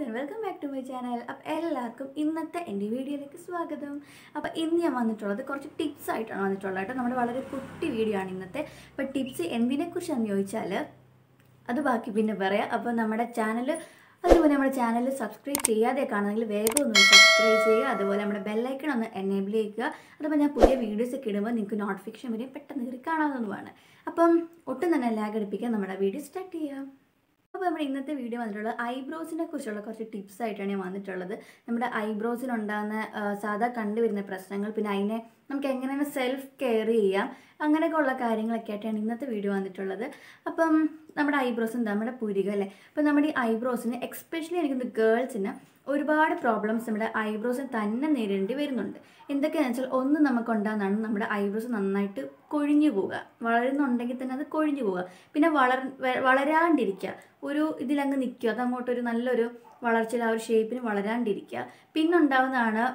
and welcome back to my channel അപ്പോൾ എല്ലാവർക്കും ഇന്നത്തെ എൻ്റെ വീഡിയോയിലേക്ക് സ്വാഗതം അപ്പോൾ ഇന്ന് ഞാൻ വന്നിട്ടുള്ളത് കുറച്ച് ടിപ്സ് ആയിട്ടാണ് വന്നിട്ടുള്ളത് കേട്ടോ നമ്മുടെ വളരെ കുട്ടി വീഡിയോ ആണ് ഇന്നത്തെ അപ്പോൾ ടിപ്സ് എന്തിനെക്കുറിച്ചാണെന്ന് ചോദിച്ചാൽ അത് ബാക്കി പിന്നെ പറയാം അപ്പോൾ നമ്മുടെ ചാനൽ അതുപോലെ നമ്മുടെ ചാനൽ സബ്സ്ക്രൈബ് ചെയ്യാതെ കാണുന്നെങ്കിൽ വേഗം ഒന്ന് സബ്സ്ക്രൈബ് ചെയ്യുക അതുപോലെ നമ്മുടെ ബെല്ലൈക്കൺ ഒന്ന് എനേബിൾ ചെയ്യുക അതുപോലെ ഞാൻ പുതിയ വീഡിയോസ് ഒക്കെ ഇടുമ്പോൾ നിങ്ങൾക്ക് നോട്ടിഫിക്കേഷൻ വരെയും പെട്ടെന്ന് കയറി കാണാവുന്നതുമാണ് അപ്പം ഒട്ടും തന്നെ ലാഗ് അടിപ്പിക്കാൻ നമ്മുടെ വീഡിയോ സ്റ്റാർട്ട് ചെയ്യാം അപ്പോൾ നമ്മുടെ ഇന്നത്തെ വീഡിയോ വന്നിട്ടുള്ളത് ഐബ്രോസിനെ കുറിച്ചുള്ള കുറച്ച് ടിപ്സ് ആയിട്ടാണ് ഞാൻ വന്നിട്ടുള്ളത് നമ്മുടെ ഐബ്രോസിനുണ്ടാകുന്ന ആ, സാധാ കണ്ടുവരുന്ന പ്രശ്നങ്ങൾ പിന്നെ അതിനെ നമുക്ക് എങ്ങനെയാണ് സെൽഫ് കെയർ ചെയ്യാം അങ്ങനെയൊക്കെ ഉള്ള കാര്യങ്ങളൊക്കെ ആയിട്ടാണ് ഇന്നത്തെ വീഡിയോ വന്നിട്ടുള്ളത് അപ്പം നമ്മുടെ ഐബ്രോസ് എന്താ നമ്മുടെ പുരിക അല്ലേ അപ്പം നമ്മുടെ ഈ ഐബ്രോസിന് എക്സ്പെഷ്യലി എനിക്കൊന്ന് ഗേൾസിന് ഒരുപാട് പ്രോബ്ലംസ് നമ്മുടെ ഐബ്രോസിന് തന്നെ നേരിടേണ്ടി വരുന്നുണ്ട് എന്തൊക്കെയാണെന്ന് വെച്ചാൽ ഒന്ന് നമുക്ക് ഉണ്ടാകുന്നതാണ് നമ്മുടെ ഐബ്രോസ് നന്നായിട്ട് കൊഴിഞ്ഞു പോവുക വളരുന്നുണ്ടെങ്കിൽ തന്നെ അത് കൊഴിഞ്ഞു പോവുക പിന്നെ വളർ വ- വളരാണ്ടിരിക്കുക ഒരു ഇതിലങ്ങ് നിൽക്കുക അത് അങ്ങോട്ടൊരു നല്ലൊരു വളർച്ചയിൽ ആ ഒരു ഷേപ്പിന് വളരാണ്ടിരിക്കുക പിന്നെ ഉണ്ടാവുന്നതാണ്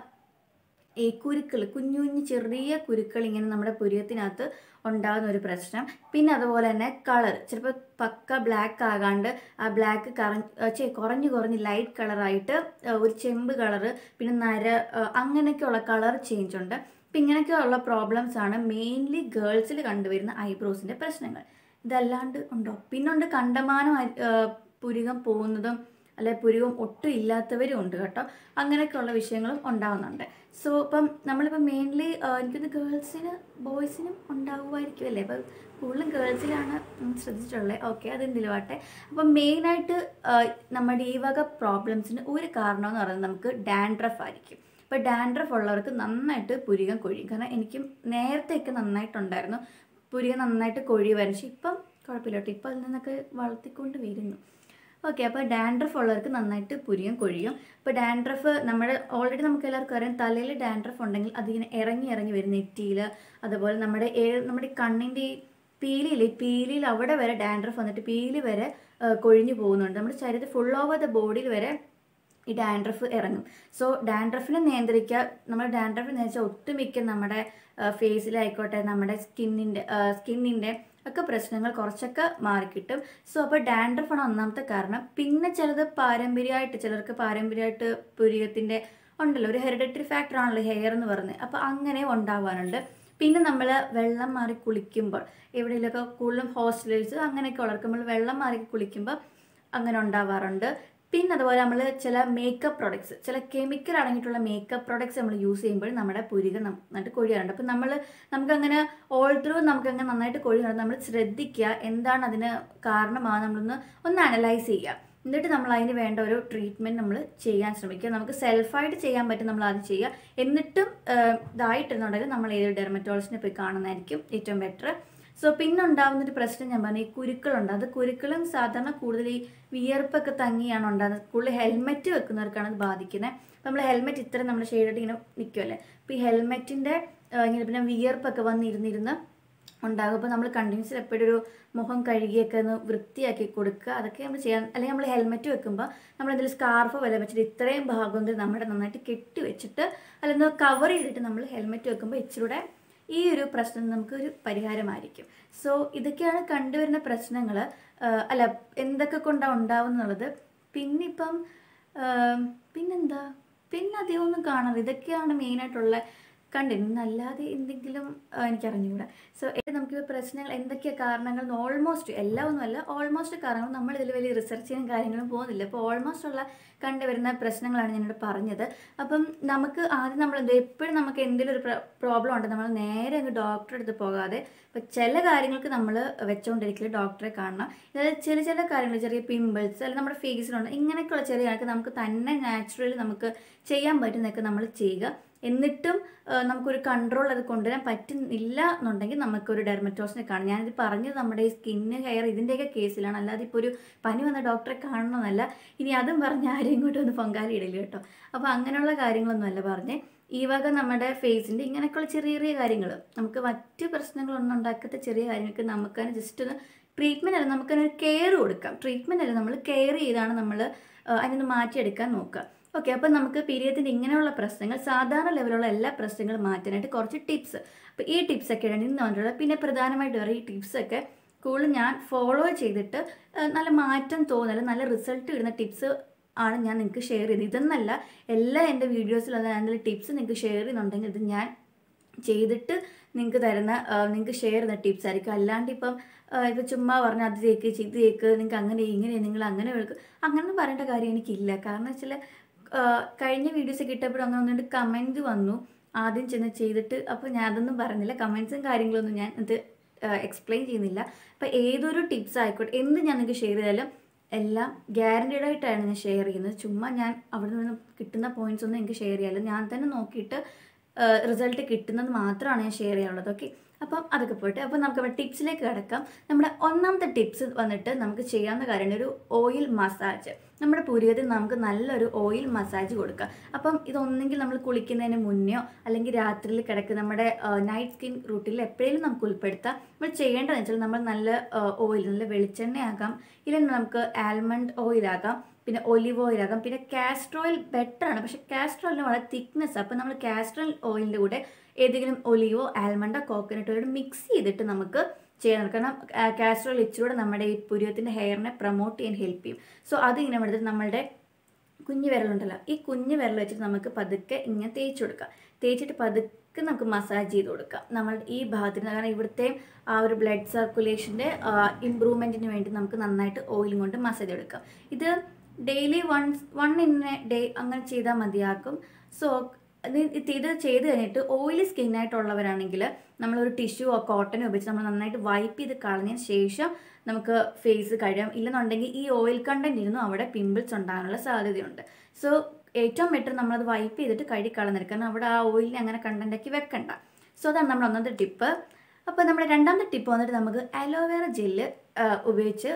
ഈ കുരുക്കൾ കുഞ്ഞു കുഞ്ഞു ചെറിയ കുരുക്കൾ ഇങ്ങനെ നമ്മുടെ പുരിയത്തിനകത്ത് ഉണ്ടാകുന്ന ഒരു പ്രശ്നം പിന്നെ അതുപോലെ തന്നെ കളർ ചിലപ്പോൾ പക്ക ബ്ലാക്ക് ആകാണ്ട് ആ ബ്ലാക്ക് കറ കുറഞ്ഞു കുറഞ്ഞ് ലൈറ്റ് കളറായിട്ട് ഒരു ചെമ്പ് കളറ് പിന്നെ നര ആ, അങ്ങനെയൊക്കെയുള്ള കളർ ചേഞ്ച് ഉണ്ട് അപ്പം ഇങ്ങനെയൊക്കെയുള്ള പ്രോബ്ലംസ് ആണ് മെയിൻലി ഗേൾസിൽ കണ്ടുവരുന്ന ഐബ്രോസിൻ്റെ പ്രശ്നങ്ങൾ ഇതല്ലാണ്ട് ഉണ്ടോ പിന്നുണ്ട് കണ്ടമാനം അരി- ആ, പുരികം പോകുന്നതും അല്ലെ പുരുവും ഒട്ടും ഇല്ലാത്തവരും ഉണ്ട് കേട്ടോ അങ്ങനെയൊക്കെയുള്ള വിഷയങ്ങളും ഉണ്ടാവുന്നുണ്ട് സോ ഇപ്പം നമ്മളിപ്പോൾ മെയിൻലി എനിക്കൊന്ന് ഗേൾസിന് ബോയ്സിനും ഉണ്ടാവുമായിരിക്കും അല്ലേ അപ്പം കൂടുതലും ഗേൾസിലാണ് ഉം ശ്രദ്ധിച്ചിട്ടുള്ളത് ഓക്കെ അതെന്തിലും ആട്ടെ അപ്പം മെയിനായിട്ട് നമ്മുടെ ഈ വക പ്രോബ്ലംസിന് ഒരു കാരണം എന്ന് പറയുന്നത് നമുക്ക് ഡാൻഡ്രഫ് ആയിരിക്കും ഇപ്പോൾ ഡാൻഡ്രഫ് ഉള്ളവർക്ക് നന്നായിട്ട് പുരികം കൊഴിയും കാരണം എനിക്കും നേരത്തെയൊക്കെ നന്നായിട്ടുണ്ടായിരുന്നു പുരികം നന്നായിട്ട് കൊഴി വരും പക്ഷേ ഇപ്പം കുഴപ്പമില്ല കേട്ടോ ഇപ്പം അതിൽ നിന്നൊക്കെ വളർത്തിക്കൊണ്ട് വരുന്നു ഓക്കെ അപ്പോൾ ഡാൻഡ്രഫ് ഉള്ളവർക്ക് നന്നായിട്ട് പുരിയും കൊഴിയും ഇപ്പോൾ ഡാൻഡ്രഫ് നമ്മുടെ ഓൾറെഡി നമുക്ക് എല്ലാവർക്കും അറിയാം തലയിൽ ഡാൻഡ്രഫ് ഉണ്ടെങ്കിൽ അതിങ്ങനെ ഇറങ്ങി ഇറങ്ങി വരും നെറ്റിയിൽ അതുപോലെ നമ്മുടെ ഏ- നമ്മുടെ ഈ കണ്ണിൻ്റെ ഈ പീലിയിൽ ഈ പീലിയിൽ അവിടെ വരെ ഡാൻഡ്രഫ് വന്നിട്ട് പീലി വരെ ആ, കൊഴിഞ്ഞു പോകുന്നുണ്ട് നമ്മുടെ ശരീരത്തിൽ ഫുൾ ഓവർ ദ ബോഡിയിൽ വരെ ഈ ഡാൻഡ്രഫ് ഇറങ്ങും സോ ഡാൻഡ്രഫിനെ നിയന്ത്രിക്കുക നമ്മുടെ ഡാൻഡ്രഫ് നിയന്ത്രിച്ചാൽ ഒട്ടുമിക്ക നമ്മുടെ ഫേസിലായിക്കോട്ടെ നമ്മുടെ സ്കിന്നിൻ്റെ സ്കിന്നിൻ്റെ ഒക്കെ പ്രശ്നങ്ങൾ കുറച്ചൊക്കെ മാറിക്കിട്ടും സോ അപ്പോൾ ഡാൻഡ്രഫാണ് ഒന്നാമത്തെ കാരണം പിന്നെ ചിലത് പാരമ്പര്യമായിട്ട് ചിലർക്ക് പാരമ്പര്യമായിട്ട് പുരികത്തിൻ്റെ ഉണ്ടല്ലോ ഒരു ഹെറിഡിറ്ററി ഫാക്ടർ ആണല്ലോ ഹെയർ എന്ന് പറയുന്നത് അപ്പോൾ അങ്ങനെ ഉണ്ടാവാനുണ്ട് പിന്നെ നമ്മൾ വെള്ളം മാറി കുളിക്കുമ്പോൾ എവിടെയെങ്കിലുമൊക്കെ കൂടുതലും ഹോസ്റ്റലേഴ്സ് അങ്ങനെയൊക്കെ ഉള്ളവർക്ക് നമ്മൾ വെള്ളം മാറി കുളിക്കുമ്പോൾ അങ്ങനെ ഉണ്ടാവാറുണ്ട് പിന്നെ അതുപോലെ നമ്മൾ ചില മേക്കപ്പ് പ്രോഡക്ട്സ് ചില കെമിക്കൽ അടങ്ങിയിട്ടുള്ള മേക്കപ്പ് പ്രോഡക്ട്സ് നമ്മൾ യൂസ് ചെയ്യുമ്പോൾ നമ്മുടെ പുരിക നന്നായിട്ട് കൊഴിയാറുണ്ട് അപ്പം നമ്മൾ നമുക്കങ്ങനെ ഓൾ ത്രൂ നമുക്കങ്ങനെ നന്നായിട്ട് കൊഴിയുന്നുണ്ട് നമ്മൾ ശ്രദ്ധിക്കുക എന്താണ് അതിന് കാരണമാകുക നമ്മളൊന്ന് ഒന്ന് അനലൈസ് ചെയ്യുക എന്നിട്ട് നമ്മൾ അതിന് വേണ്ട ഒരു ട്രീറ്റ്മെൻറ്റ് നമ്മൾ ചെയ്യാൻ ശ്രമിക്കുക നമുക്ക് സെൽഫായിട്ട് ചെയ്യാൻ പറ്റും നമ്മൾ അത് ചെയ്യുക എന്നിട്ടും ആഹ്, ഇതായിട്ടുണ്ടെങ്കിൽ നമ്മൾ ഏതൊരു ഡെർമറ്റോളജിനെ പോയി കാണുന്നതായിരിക്കും ഏറ്റവും ബെറ്റർ സോ പിന്നെ ഉണ്ടാകുന്ന ഒരു പ്രശ്നം ഞാൻ പറഞ്ഞു ഈ കുരുക്കളുണ്ട് അത് കുരുക്കളും സാധാരണ കൂടുതൽ ഈ വിയർപ്പൊക്കെ തങ്ങിയാണ് ഉണ്ടാകുന്നത് കൂടുതൽ ഹെൽമെറ്റ് വെക്കുന്നവർക്കാണ് അത് ബാധിക്കുന്നത് നമ്മൾ ഹെൽമെറ്റ് ഇത്ര നമ്മുടെ ഷെയ്ഡായിട്ട് ഇങ്ങനെ നിൽക്കുമല്ലേ അപ്പോൾ ഈ ഹെൽമെറ്റിൻ്റെ ഇങ്ങനെ പിന്നെ വിയർപ്പൊക്കെ വന്നിരുന്നിരുന്ന് ഉണ്ടാകും അപ്പോൾ നമ്മൾ കണ്ടിന്യൂസ് എപ്പോഴും ഒരു മുഖം കഴുകിയൊക്കെ ഒന്ന് വൃത്തിയാക്കി കൊടുക്കുക അതൊക്കെ നമ്മൾ ചെയ്യാൻ അല്ലെങ്കിൽ നമ്മൾ ഹെൽമെറ്റ് വെക്കുമ്പോൾ നമ്മൾ എന്തെങ്കിലും സ്കാർഫ് വല്ല വെച്ചിട്ട് ഇത്രയും ഭാഗമെങ്കിലും നമ്മുടെ നന്നായിട്ട് കെട്ടി വെച്ചിട്ട് അല്ലെങ്കിൽ കവർ ചെയ്തിട്ട് നമ്മൾ ഹെൽമെറ്റ് വെക്കുമ്പോൾ ഇച്ചിരൂടെ ഈ ഒരു പ്രശ്നം നമുക്കൊരു പരിഹാരമായിരിക്കും സോ ഇതൊക്കെയാണ് കണ്ടുവരുന്ന പ്രശ്നങ്ങൾ അല്ല എന്തൊക്കെ കൊണ്ടാണ് ഉണ്ടാവുന്നുള്ളത് പിന്നിപ്പം ആം, പിന്നെന്താ പിന്നെ അധികം ഒന്നും കാണാറ് ഇതൊക്കെയാണ് മെയിനായിട്ടുള്ള കണ്ടിരുന്നു അല്ലാതെ എന്തെങ്കിലും ആ, എനിക്കറിഞ്ഞുകൂടാ സോ നമുക്ക് പ്രശ്നങ്ങൾ എന്തൊക്കെയാണ് കാരണങ്ങൾ ഓൾമോസ്റ്റ് എല്ലാം ഒന്നുമല്ല ഓൾമോസ്റ്റ് കാരണങ്ങൾ നമ്മൾ ഇതിൽ വലിയ റിസർച്ചിനും കാര്യങ്ങളും പോകുന്നില്ല അപ്പോൾ ഓൾമോസ്റ്റ് ഉള്ള കണ്ടുവരുന്ന പ്രശ്നങ്ങളാണ് ഞാനിവിടെ പറഞ്ഞത് അപ്പം നമുക്ക് ആദ്യം നമ്മൾ എന്ത് എപ്പോഴും നമുക്ക് എന്തെങ്കിലും ഒരു പ്രോബ്ലം ഉണ്ട് നമ്മൾ നേരെ അങ്ങ് ഡോക്ടറെ അടുത്ത് പോകാതെ ഇപ്പം ചില കാര്യങ്ങൾക്ക് നമ്മൾ വെച്ചുകൊണ്ടിരിക്കൽ ഡോക്ടറെ കാണണം അതായത് ചില ചില കാര്യങ്ങൾ ചെറിയ പിമ്പിൾസ് അല്ലെങ്കിൽ നമ്മുടെ ഫേസിലുണ്ട് ഇങ്ങനെയൊക്കെയുള്ള ചെറിയ കാര്യങ്ങൾ നമുക്ക് തന്നെ നാച്ചുറലി നമുക്ക് ചെയ്യാൻ പറ്റുന്നതൊക്കെ നമ്മൾ ചെയ്യുക എന്നിട്ടും ആ, നമുക്കൊരു കൺട്രോൾ അത് കൊണ്ടുവരാൻ പറ്റുന്നില്ല എന്നുണ്ടെങ്കിൽ നമുക്കൊരു ഡെർമറ്റോസിനെ കാണാം ഞാനിത് പറഞ്ഞത് നമ്മുടെ ഈ സ്കിന്ന് ഹെയർ ഇതിൻ്റെയൊക്കെ കേസിലാണ് അല്ലാതെ ഇപ്പോൾ ഒരു പനി വന്ന ഡോക്ടറെ കാണണമെന്നല്ല ഇനി അതും പറഞ്ഞ് ആരെയും ഇങ്ങോട്ട് ഒന്ന് പൊങ്കാലി ഇടില്ല കേട്ടോ അപ്പോൾ അങ്ങനെയുള്ള കാര്യങ്ങളൊന്നുമല്ല പറഞ്ഞേ ഈ വക നമ്മുടെ ഫേസിൻ്റെ ഇങ്ങനെയൊക്കെയുള്ള ചെറിയ ചെറിയ കാര്യങ്ങൾ നമുക്ക് മറ്റ് പ്രശ്നങ്ങളൊന്നും ഉണ്ടാക്കാത്ത ചെറിയ കാര്യങ്ങൾക്ക് നമുക്ക് തന്നെ ജസ്റ്റ് ഒന്ന് ട്രീറ്റ്മെൻറ്റ് അല്ല നമുക്കതിനൊരു കെയർ കൊടുക്കാം ട്രീറ്റ്മെൻറ്റ് അല്ല നമ്മൾ കെയർ ചെയ്താണ് നമ്മൾ അതിനൊന്ന് മാറ്റിയെടുക്കാൻ നോക്കുക ഓക്കെ അപ്പം നമുക്ക് പീരിയത്തിൻ്റെ ഇങ്ങനെയുള്ള പ്രശ്നങ്ങൾ സാധാരണ ലെവലുള്ള എല്ലാ പ്രശ്നങ്ങളും മാറ്റാനായിട്ട് കുറച്ച് ടിപ്സ് അപ്പോൾ ഈ ടിപ്സൊക്കെയാണ് ഇന്ന് വന്നിട്ടുള്ളത് പിന്നെ പ്രധാനമായിട്ട് പറയും ഈ ടിപ്സൊക്കെ കൂടുതൽ ഞാൻ ഫോളോ ചെയ്തിട്ട് ആ, നല്ല മാറ്റം തോന്നൽ നല്ല റിസൾട്ട് കിട്ടുന്ന ടിപ്സ് ആണ് ഞാൻ നിങ്ങൾക്ക് ഷെയർ ചെയ്തത് ഇതെന്നല്ല എല്ലാ എൻ്റെ വീഡിയോസിലുള്ള എന്തെങ്കിലും ടിപ്സ് നിങ്ങൾക്ക് ഷെയർ ചെയ്യുന്നുണ്ടെങ്കിൽ ഇത് ഞാൻ ചെയ്തിട്ട് നിങ്ങൾക്ക് തരുന്ന നിങ്ങൾക്ക് ഷെയർ ചെയ്യുന്ന ടിപ്സ് ആയിരിക്കും അല്ലാണ്ട് ഇപ്പം ഇപ്പം ചുമ്മാ പറഞ്ഞ അത് തേക്ക് ഇത് തേക്ക് നിങ്ങൾക്ക് അങ്ങനെ ഇങ്ങനെ നിങ്ങൾ അങ്ങനെ വെളുക്ക് അങ്ങനെയൊന്നും പറയേണ്ട കാര്യം എനിക്കില്ല കാരണം വെച്ചാൽ കഴിഞ്ഞ വീഡിയോസ് കിട്ടപ്പോഴും അങ്ങനെ ഒന്നുകൊണ്ട് കമൻറ്റ് വന്നു ആദ്യം ചെന്ന് ചെയ്തിട്ട് അപ്പോൾ ഞാൻ അതൊന്നും പറഞ്ഞില്ല കമൻസും കാര്യങ്ങളൊന്നും ഞാൻ ഇത് എക്സ്പ്ലെയിൻ ചെയ്യുന്നില്ല അപ്പോൾ ഏതൊരു ടിപ്സ് ആയിക്കോട്ടെ എന്ത് ഞാൻ നിങ്ങൾക്ക് ഷെയർ ചെയ്താലും എല്ലാം ഗ്യാരണ്ടീഡ് ആയിട്ടാണ് ഞാൻ ഷെയർ ചെയ്യുന്നത് ചുമ്മാ ഞാൻ അവിടെ നിന്ന് കിട്ടുന്ന പോയിന്റ്സ് ഒന്നും എനിക്ക് ഷെയർ ചെയ്യാമല്ലോ ഞാൻ തന്നെ നോക്കിയിട്ട് റിസൾട്ട് കിട്ടുന്നത് മാത്രമാണ് ഞാൻ ഷെയർ ചെയ്യാനുള്ളത് ഓക്കെ അപ്പം അതൊക്കെ പോയിട്ട് അപ്പം നമുക്ക് നമ്മുടെ ടിപ്സിലേക്ക് കിടക്കാം നമ്മുടെ ഒന്നാമത്തെ ടിപ്സ് വന്നിട്ട് നമുക്ക് ചെയ്യാവുന്ന കാര്യമാണ് ഒരു ഓയിൽ മസാജ് നമ്മുടെ പുരികത്തിൽ നമുക്ക് നല്ലൊരു ഓയിൽ മസാജ് കൊടുക്കാം അപ്പം ഇതൊന്നെങ്കിൽ നമ്മൾ കുളിക്കുന്നതിന് മുന്നെയോ അല്ലെങ്കിൽ രാത്രിയിൽ കിടക്കുന്ന നമ്മുടെ നൈറ്റ് സ്കിൻ റൂട്ടിൽ എപ്പോഴേലും നമുക്ക് ഉൾപ്പെടുത്താം നമ്മൾ ചെയ്യേണ്ടതെന്ന് വെച്ചാൽ നമ്മൾ നല്ല ഓയിൽ നല്ല വെളിച്ചെണ്ണയാകാം ഇല്ലെങ്കിൽ നമുക്ക് ആൽമണ്ട് ഓയിലാകാം പിന്നെ ഒലിവ് ഓയിൽ ആകാം പിന്നെ കാസ്റ്റർ ഓയിൽ ബെറ്റർ ആണ് പക്ഷേ കാസ്റ്റർ ഓയിലിന് വളരെ തിക്നെസ് അപ്പോൾ നമ്മൾ കാസ്റ്റർ ഓയിലിൻ്റെ കൂടെ ഏതെങ്കിലും ഒലിവോ ആൽമണ്ടോ കോക്കനട്ട് ഓയിലോ മിക്സ് ചെയ്തിട്ട് നമുക്ക് ചെയ്യാൻ കാരണം കാസ്റ്റർ ഓയിൽ ഇച്ചിലൂടെ നമ്മുടെ ഈ പുരുവത്തിൻ്റെ ഹെയറിനെ പ്രൊമോട്ട് ചെയ്യാൻ ഹെൽപ്പ് ചെയ്യും സോ അത് ഇങ്ങനെ എടുത്തിട്ട് നമ്മളുടെ കുഞ്ഞു വിരലുണ്ടല്ലോ ഈ കുഞ്ഞു വിരൽ വെച്ചിട്ട് നമുക്ക് പതുക്കെ ഇങ്ങനെ തേച്ച് കൊടുക്കാം തേച്ചിട്ട് പതുക്കെ നമുക്ക് മസാജ് ചെയ്ത് കൊടുക്കാം നമ്മൾ ഈ ഭാഗത്തിന് കാരണം ഇവിടുത്തെ ആ ഒരു ബ്ലഡ് സർക്കുലേഷൻ്റെ ഇമ്പ്രൂവ്മെൻറ്റിന് വേണ്ടി നമുക്ക് നന്നായിട്ട് ഓയിലും കൊണ്ട് മസാജ് എടുക്കാം ഇത് daily once one in a day അങ്ങനെ ചെയ്താൽ മതിയാക്കും സോ ഇത് ഇത് ചെയ്ത് കഴിഞ്ഞിട്ട് ഓയിലി സ്കിന്നായിട്ടുള്ളവരാണെങ്കിൽ നമ്മളൊരു ടിഷ്യൂവോ കോട്ടനോ ഉപയോഗിച്ച് നമ്മൾ നന്നായിട്ട് വൈപ്പ് ചെയ്ത് കളഞ്ഞതിന് ശേഷം നമുക്ക് ഫേസ് കഴിയാം ഇല്ലെന്നുണ്ടെങ്കിൽ ഈ ഓയിൽ കണ്ടന്റ് ഇരുന്നും അവിടെ പിമ്പിൾസ് ഉണ്ടാകാനുള്ള സാധ്യതയുണ്ട് സോ ഏറ്റവും ബെറ്റർ നമ്മളത് വൈപ്പ് ചെയ്തിട്ട് കഴുകി കളഞ്ഞെടുക്കുക കാരണം അവിടെ ആ ഓയിലിനെ അങ്ങനെ കണ്ടൻ്റാക്കി വെക്കണ്ട സോ അതാണ് നമ്മുടെ ഒന്നാമത്തെ ടിപ്പ് അപ്പോൾ നമ്മുടെ രണ്ടാമത്തെ ടിപ്പ് വന്നിട്ട് നമുക്ക് അലോവേറ ജെല്ല് ഉപയോഗിച്ച്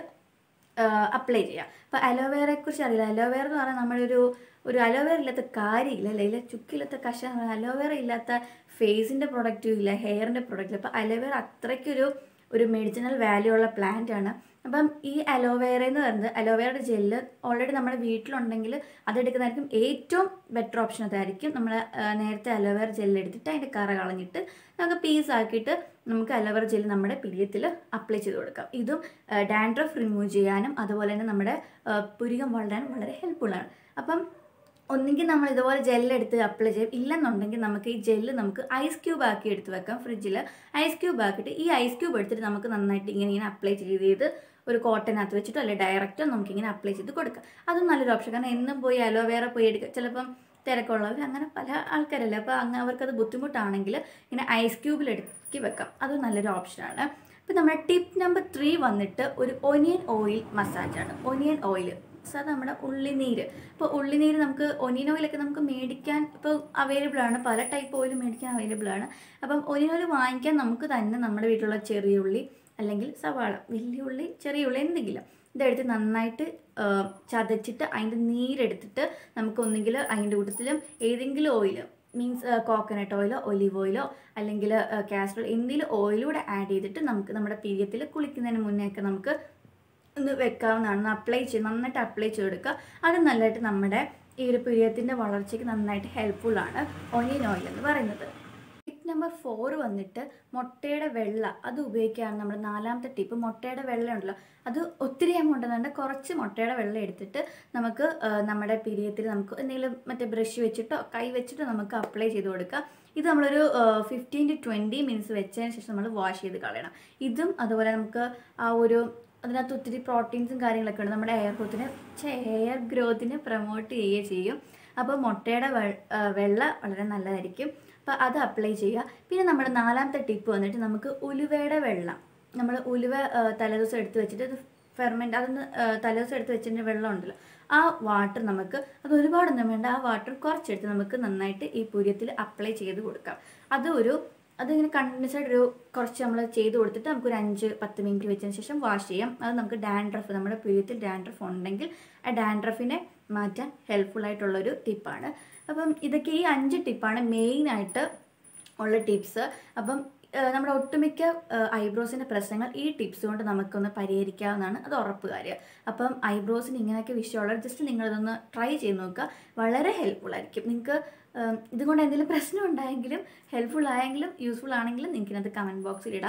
അപ്ലൈ ചെയ്യാം അപ്പോൾ അലോവേറയെ കുറിച്ച് അറിയില്ല അലോവേറ എന്ന് പറഞ്ഞാൽ നമ്മളൊരു ഒരു അലോവേറ ഇല്ലാത്ത കാര്യമില്ല അല്ലേ ഇല്ല ചുക്കില്ലാത്ത കഷ അലോവേറ ഇല്ലാത്ത ഫേസിൻ്റെ പ്രൊഡക്റ്റും ഇല്ല ഹെയറിൻ്റെ പ്രൊഡക്റ്റ് അപ്പോൾ അലോവേറ അത്രയ്ക്കൊരു ഒരു മെഡിസിനൽ വാല്യൂ ഉള്ള പ്ലാന്റ് ആണ് അപ്പം ഈ അലോവേറ എന്ന് പറയുന്നത് അലോവേറയുടെ ജെല്ല് ഓൾറെഡി നമ്മുടെ വീട്ടിലുണ്ടെങ്കിൽ അതെടുക്കുന്നതായിരിക്കും ഏറ്റവും ബെറ്റർ ഓപ്ഷൻ അതായിരിക്കും നമ്മൾ നേരത്തെ അലോവേറ ജെല്ല് എടുത്തിട്ട് അതിൻ്റെ കറ കളഞ്ഞിട്ട് നമുക്ക് പീസ് ആക്കിയിട്ട് നമുക്ക് അലോവേറ ജെല്ല് നമ്മുടെ പിരിയത്തിൽ അപ്ലൈ ചെയ്ത് കൊടുക്കാം ഇതും ഡാൻഡ്രഫ് റിമൂവ് ചെയ്യാനും അതുപോലെ തന്നെ നമ്മുടെ പുരികം വളരാനും വളരെ ഹെൽപ്ഫുള്ളാണ് അപ്പം ഒന്നുകിൽ നമ്മൾ ഇതുപോലെ ജെല്ലെടുത്ത് അപ്ലൈ ചെയ്യും ഇല്ലെന്നുണ്ടെങ്കിൽ നമുക്ക് ഈ ജെല്ല് നമുക്ക് ഐസ് ക്യൂബ് ആക്കി എടുത്ത് വെക്കാം ഫ്രിഡ്ജിൽ ഐസ് ക്യൂബ് ആക്കിയിട്ട് ഈ ഐസ് ക്യൂബ് എടുത്തിട്ട് നമുക്ക് നന്നായിട്ട് ഇങ്ങനെ ഇങ്ങനെ അപ്ലൈ ചെയ്ത് ചെയ്ത് ഒരു കോട്ടനകത്ത് വെച്ചിട്ടോ അല്ലെങ്കിൽ ഡയറക്റ്റോ നമുക്കിങ്ങനെ അപ്ലൈ ചെയ്ത് കൊടുക്കാം അതും നല്ലൊരു ഓപ്ഷൻ കാരണം എന്നും പോയി അലോവേറ പോയി എടുക്കുക ചിലപ്പം തിരക്കുള്ളവർ അങ്ങനെ പല ആൾക്കാരല്ലേ അപ്പോൾ അങ്ങനെ അവർക്കത് ബുദ്ധിമുട്ടാണെങ്കിൽ ഇങ്ങനെ ഐസ് ക്യൂബിൽ എടുക്കി വെക്കാം അതും നല്ലൊരു ഓപ്ഷനാണ് അപ്പോൾ നമ്മുടെ ടിപ്പ് നമ്പർ ത്രീ വന്നിട്ട് ഒരു ഒനിയൻ ഓയിൽ മസാജാണ് ഒനിയൻ ഓയിൽ സാർ നമ്മുടെ ഉള്ളിനീര് ഇപ്പോൾ ഉള്ളിനീര് നമുക്ക് ഒനിയൻ ഓയിലൊക്കെ നമുക്ക് മേടിക്കാൻ ഇപ്പോൾ അവൈലബിൾ ആണ് പല ടൈപ്പ് ഓയിൽ മേടിക്കാൻ അവൈലബിൾ ആണ് അപ്പം ഒനിയൻ ഓയിൽ വാങ്ങിക്കാൻ നമുക്ക് തന്നെ നമ്മുടെ വീട്ടിലുള്ള ചെറിയ ഉള്ളി അല്ലെങ്കിൽ സവാള വലിയ ഉള്ളി ചെറിയ ഉള്ളി എന്തെങ്കിലും ഇതെടുത്ത് നന്നായിട്ട് ചതച്ചിട്ട് അതിൻ്റെ നീരെടുത്തിട്ട് നമുക്ക് ഒന്നുകിൽ അതിൻ്റെ കൂട്ടത്തിലും ഏതെങ്കിലും ഓയിൽ മീൻസ് കോക്കനട്ട് ഓയിലോ ഒലിവ് ഓയിലോ അല്ലെങ്കിൽ കാസ്റ്റർ എന്തെങ്കിലും ഓയിലൂടെ ആഡ് ചെയ്തിട്ട് നമുക്ക് നമ്മുടെ പീരിയത്തിൽ കുളിക്കുന്നതിന് മുന്നേ ഒക്കെ നമുക്ക് ഒന്ന് വെക്കാവുന്നതാണ് അപ്ലൈ ചെയ്ത് നന്നായിട്ട് അപ്ലൈ ചെയ്തെടുക്കുക അത് നല്ലതായിട്ട് നമ്മുടെ ഈ ഒരു പീരിയത്തിൻ്റെ വളർച്ചയ്ക്ക് നന്നായിട്ട് ഹെൽപ്ഫുള്ളാണ് ഒനിയൻ ഓയിൽ എന്ന് പറയുന്നത് ടിപ്പ് നമ്പർ ഫോർ വന്നിട്ട് മുട്ടയുടെ വെള്ള അത് ഉപയോഗിക്കുകയാണ് നമ്മുടെ നാലാമത്തെ ടിപ്പ് മുട്ടയുടെ വെള്ള ഉണ്ടല്ലോ അത് ഒത്തിരി എമൗണ്ട് ഉണ്ട് കുറച്ച് മുട്ടയുടെ വെള്ളം എടുത്തിട്ട് നമുക്ക് നമ്മുടെ പീരിയത്തിൽ നമുക്ക് എന്തെങ്കിലും മറ്റേ ബ്രഷ് വെച്ചിട്ടോ കൈ വെച്ചിട്ടോ നമുക്ക് അപ്ലൈ ചെയ്ത് കൊടുക്കാം ഇത് നമ്മളൊരു ഫിഫ്റ്റീൻ ടു ട്വൻറ്റി മിനിറ്റ്സ് വെച്ചതിന് ശേഷം നമ്മൾ വാഷ് ചെയ്ത് കളയണം ഇതും അതുപോലെ നമുക്ക് ആ ഒരു അതിനകത്ത് ഒത്തിരി പ്രോട്ടീൻസും കാര്യങ്ങളൊക്കെ ഉണ്ട് നമ്മുടെ എയർ ഗ്രോത്തിനെ എയർ ഗ്രോത്തിനെ പ്രൊമോട്ട് ചെയ്യുകയും ചെയ്യും അപ്പോൾ മുട്ടയുടെ വെള്ള വളരെ നല്ലതായിരിക്കും അപ്പോൾ അത് അപ്ലൈ ചെയ്യുക പിന്നെ നമ്മുടെ നാലാമത്തെ ടിപ്പ് വന്നിട്ട് നമുക്ക് ഉലുവയുടെ വെള്ളം നമ്മൾ ഉലുവ തലേദിവസം എടുത്ത് വെച്ചിട്ട് അത് ഫെർമെൻറ്റ് അതൊന്ന് തലേദിവസം എടുത്ത് വെച്ചിട്ട് വെള്ളം ഉണ്ടല്ലോ ആ വാട്ടർ നമുക്ക് അത് ഒരുപാടൊന്നും വേണ്ട ആ വാട്ടർ കുറച്ചെടുത്ത് നമുക്ക് നന്നായിട്ട് ഈ പുര്യത്തിൽ അപ്ലൈ ചെയ്ത് കൊടുക്കാം അത് ഒരു അതിങ്ങനെ കണ്ടിന്യൂസ് ആയിട്ട് ഒരു കുറച്ച് നമ്മൾ ചെയ്ത് കൊടുത്തിട്ട് നമുക്കൊരു അഞ്ച് പത്ത് മിനിറ്റ് വെച്ചതിന് ശേഷം വാഷ് ചെയ്യാം അത് നമുക്ക് ഡാൻഡ്രഫ് നമ്മുടെ പുര്യത്തിൽ ഡാൻഡ്രഫ് ഉണ്ടെങ്കിൽ ആ ഡാൻഡ്രഫിനെ മാറ്റാൻ ഹെൽപ്ഫുൾ ആയിട്ടുള്ളൊരു ടിപ്പാണ് അപ്പം ഇതൊക്കെ ഈ അഞ്ച് ടിപ്പാണ് മെയിനായിട്ട് ഉള്ള ടിപ്സ് അപ്പം നമ്മുടെ ഒട്ടുമിക്ക ഐബ്രോസിൻ്റെ പ്രശ്നങ്ങൾ ഈ ടിപ്സ് കൊണ്ട് നമുക്കൊന്ന് പരിഹരിക്കാവുന്നതാണ് അത് ഉറപ്പ് കാര്യം അപ്പം ഐബ്രോസിന് ഇങ്ങനെയൊക്കെ വിഷയമുള്ളവർ ജസ്റ്റ് നിങ്ങളിതൊന്ന് ട്രൈ ചെയ്ത് നോക്കുക വളരെ ഹെൽപ്ഫുൾ ആയിരിക്കും നിങ്ങൾക്ക് ഇതുകൊണ്ട് എന്തെങ്കിലും പ്രശ്നം ഉണ്ടായെങ്കിലും ഹെൽപ്ഫുൾ ആയെങ്കിലും യൂസ്ഫുൾ ആണെങ്കിലും നിങ്ങൾക്ക് ഇതിനകത്ത് കമൻറ്റ് ബോക്സിൽ ഇടാം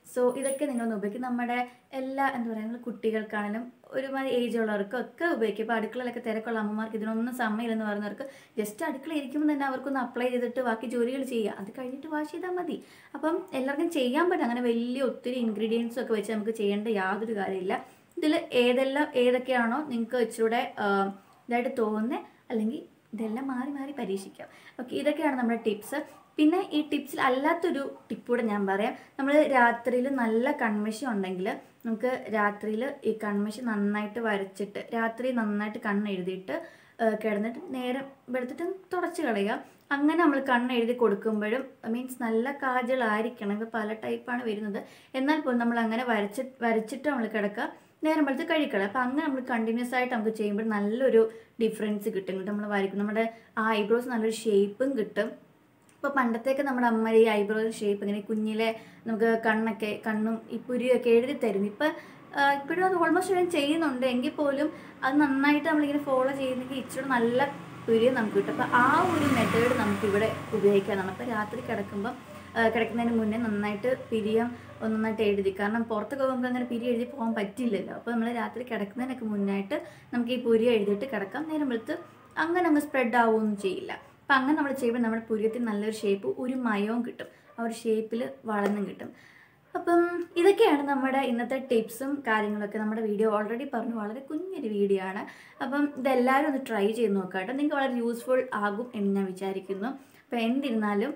സോ ഇതൊക്കെ നിങ്ങളൊന്ന് ഉപയോഗിക്കും നമ്മുടെ എല്ലാ എന്താ പറയുക കുട്ടികൾക്കാണെങ്കിലും ഒരുമാതിരി ഏജ് ഉള്ളവർക്കും ഒക്കെ ഉപയോഗിക്കും ഇപ്പോൾ അടുക്കളയിലൊക്കെ തിരക്കുള്ള അമ്മമാർക്ക് ഇതിനൊന്നും സമയമില്ലെന്ന് പറയുന്നവർക്ക് ജസ്റ്റ് അടുക്കള ഇരിക്കുമ്പോൾ തന്നെ അവർക്കൊന്ന് അപ്ലൈ ചെയ്തിട്ട് ബാക്കി ജോലികൾ ചെയ്യുക അത് കഴിഞ്ഞിട്ട് വാഷ് ചെയ്താൽ മതി അപ്പം എല്ലാവർക്കും ചെയ്യാൻ പറ്റും അങ്ങനെ വലിയ ഒത്തിരി ഇൻഗ്രീഡിയൻസും ഒക്കെ വെച്ച് നമുക്ക് ചെയ്യേണ്ട യാതൊരു കാര്യമില്ല ഇതിൽ ഏതെല്ലാം ഏതൊക്കെയാണോ നിങ്ങൾക്ക് ഇച്ചിരൂടെ ആ, ഇതായിട്ട് തോന്നുന്നത് അല്ലെങ്കിൽ ഇതെല്ലാം മാറി മാറി പരീക്ഷിക്കാം ഓക്കെ ഇതൊക്കെയാണ് നമ്മുടെ ടിപ്സ് പിന്നെ ഈ ടിപ്സിൽ അല്ലാത്തൊരു ടിപ്പ് കൂടെ ഞാൻ പറയാം നമ്മൾ രാത്രിയിൽ നല്ല കൺമഷി ഉണ്ടെങ്കിൽ നമുക്ക് രാത്രിയിൽ ഈ കൺമഷി നന്നായിട്ട് വരച്ചിട്ട് രാത്രി നന്നായിട്ട് കണ്ണെഴുതിയിട്ട് ആ, കിടന്നിട്ട് നേരം വെളുത്തിട്ട് തുടച്ച് കളയുക അങ്ങനെ നമ്മൾ കണ്ണെഴുതി കൊടുക്കുമ്പോഴും മീൻസ് നല്ല കാജലായിരിക്കണം ഇപ്പോൾ പല ടൈപ്പാണ് വരുന്നത് എന്നാൽ പോലും നമ്മൾ അങ്ങനെ വരച്ച് വരച്ചിട്ട് നമ്മൾ കിടക്കുക നേരം വെളുത്ത് കഴിക്കണം അപ്പം അങ്ങനെ നമ്മൾ കണ്ടിന്യൂസ് ആയിട്ട് നമുക്ക് ചെയ്യുമ്പോൾ നല്ലൊരു ഡിഫറൻസ് കിട്ടും കിട്ടും നമ്മൾ വരയ്ക്കും നമ്മുടെ ആ ഐബ്രോസ് നല്ലൊരു ഷേപ്പും കിട്ടും ഇപ്പോൾ പണ്ടത്തേക്ക് നമ്മുടെ അമ്മ ഈ ഐബ്രോ ഷേപ്പ് ഇങ്ങനെ കുഞ്ഞിലെ നമുക്ക് കണ്ണൊക്കെ കണ്ണും ഈ പുരിയൊക്കെ എഴുതി തരും ഇപ്പം ഇപ്പോഴും അത് ഓൾമോസ്റ്റ് ഞാൻ ചെയ്യുന്നുണ്ട് എങ്കിൽ പോലും അത് നന്നായിട്ട് നമ്മളിങ്ങനെ ഫോളോ ചെയ്യുന്നെങ്കിൽ ഇച്ചിരി നല്ല പുരിയ നമുക്ക് കിട്ടും അപ്പോൾ ആ ഒരു മെത്തേഡ് നമുക്കിവിടെ ഉപയോഗിക്കാം നമ്മളിപ്പോൾ രാത്രി കിടക്കുമ്പോൾ ആ, കിടക്കുന്നതിന് മുന്നേ നന്നായിട്ട് പിരിയം ഒന്ന് നന്നായിട്ട് എഴുതി കാരണം പുറത്തൊക്കെ പോകുമ്പോൾ അങ്ങനെ പിരി എഴുതി പോകാൻ പറ്റില്ലല്ലോ അപ്പോൾ നമ്മൾ രാത്രി കിടക്കുന്നതിനൊക്കെ മുന്നായിട്ട് നമുക്ക് ഈ പുരി എഴുതിയിട്ട് കിടക്കാം നേരം വെളുത്ത് അങ്ങനെ അങ്ങ് സ്പ്രെഡ് ആവുകയൊന്നും ചെയ്യില്ല അപ്പം അങ്ങനെ നമ്മൾ ചെയ്യുമ്പോൾ നമ്മുടെ പുരിയത്തിൽ നല്ലൊരു ഷേപ്പ് ഒരു മയവും കിട്ടും ആ ഒരു ഷേപ്പിൽ വളർന്നും കിട്ടും അപ്പം ഇതൊക്കെയാണ് നമ്മുടെ ഇന്നത്തെ ടിപ്സും കാര്യങ്ങളൊക്കെ നമ്മുടെ വീഡിയോ ഓൾറെഡി പറഞ്ഞു വളരെ കുഞ്ഞൊരു വീഡിയോ ആണ് അപ്പം ഇതെല്ലാവരും ഒന്ന് ട്രൈ ചെയ്ത് നോക്കാം കേട്ടോ നിങ്ങൾക്ക് വളരെ യൂസ്ഫുൾ ആകും എന്ന് ഞാൻ വിചാരിക്കുന്നു അപ്പോൾ എന്തിരുന്നാലും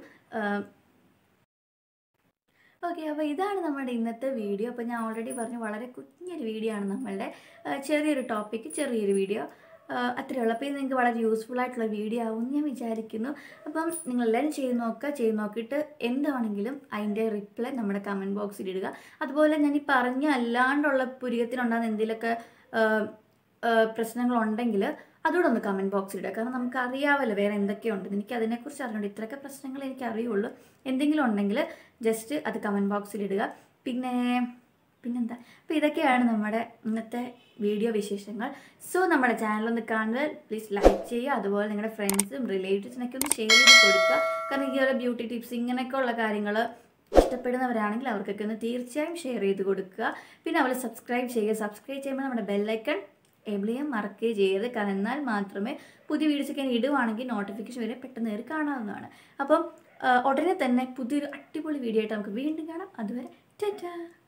ഓക്കെ അപ്പോൾ ഇതാണ് നമ്മുടെ ഇന്നത്തെ വീഡിയോ അപ്പോൾ ഞാൻ ഓൾറെഡി പറഞ്ഞു വളരെ കുഞ്ഞൊരു വീഡിയോ ആണ് നമ്മളുടെ ആ, ചെറിയൊരു ടോപ്പിക്ക് ചെറിയൊരു വീഡിയോ അത്രയേ ഉള്ളൂ അപ്പോൾ ഇത് നിങ്ങൾക്ക് വളരെ യൂസ്ഫുൾ ആയിട്ടുള്ള വീഡിയോ ആവും എന്ന് ഞാൻ വിചാരിക്കുന്നു അപ്പം നിങ്ങളെല്ലാവരും ചെയ്ത് നോക്കുക ചെയ്ത് നോക്കിയിട്ട് എന്താണെങ്കിലും അതിൻ്റെ റിപ്ലൈ നമ്മുടെ കമൻറ്റ് ബോക്സിൽ ഇടുക അതുപോലെ ഞാൻ ഈ പറഞ്ഞ അല്ലാണ്ടുള്ള പുരികത്തിനുണ്ടാകുന്ന എന്തെങ്കിലുമൊക്കെ ആ, ആ, പ്രശ്നങ്ങളുണ്ടെങ്കിൽ അതുകൂടെ ഒന്ന് കമൻറ്റ് ബോക്സിൽ ഇടുക കാരണം നമുക്ക് അറിയാമല്ലോ വേറെ എന്തൊക്കെയുണ്ട് എനിക്ക് അതിനെക്കുറിച്ച് അറിഞ്ഞുണ്ട് ഇത്രയൊക്കെ പ്രശ്നങ്ങൾ എനിക്ക് അറിയുള്ളൂ എന്തെങ്കിലും ഉണ്ടെങ്കിൽ ജസ്റ്റ് അത് കമൻറ്റ് ബോക്സിൽ ഇടുക പിന്നെ പിന്നെന്താ അപ്പോൾ ഇതൊക്കെയാണ് നമ്മുടെ ഇന്നത്തെ വീഡിയോ വിശേഷങ്ങൾ സോ നമ്മുടെ ചാനൽ ഒന്ന് കാണുക പ്ലീസ് ലൈക്ക് ചെയ്യുക അതുപോലെ നിങ്ങളുടെ ഫ്രണ്ട്സും റിലേറ്റീവ്സിനൊക്കെ ഒന്ന് ഷെയർ ചെയ്ത് കൊടുക്കുക കാരണം ഈ ഒരു ബ്യൂട്ടി ടിപ്സ് ഇങ്ങനെയൊക്കെ ഉള്ള കാര്യങ്ങൾ ഇഷ്ടപ്പെടുന്നവരാണെങ്കിൽ അവർക്കൊക്കെ ഒന്ന് തീർച്ചയായും ഷെയർ ചെയ്ത് കൊടുക്കുക പിന്നെ അവരെ സബ്സ്ക്രൈബ് ചെയ്യുക സബ്സ്ക്രൈബ് ചെയ്യുമ്പോൾ നമ്മുടെ ബെല്ലൈക്കൺ എബിൾ ചെയ്യാൻ മറക്കുകയും ചെയ്യരുത് കാരണം എന്നാൽ മാത്രമേ പുതിയ വീഡിയോസൊക്കെ ഞാൻ ഇടുവാണെങ്കിൽ നോട്ടിഫിക്കേഷൻ വരെ പെട്ടെന്ന് കയറി കാണാവുന്നതാണ് അപ്പം ആ, ഉടനെ തന്നെ പുതിയൊരു അടിപൊളി വീഡിയോ ആയിട്ട് നമുക്ക് വീണ്ടും കാണാം അതുവരെ ടാറ്റാ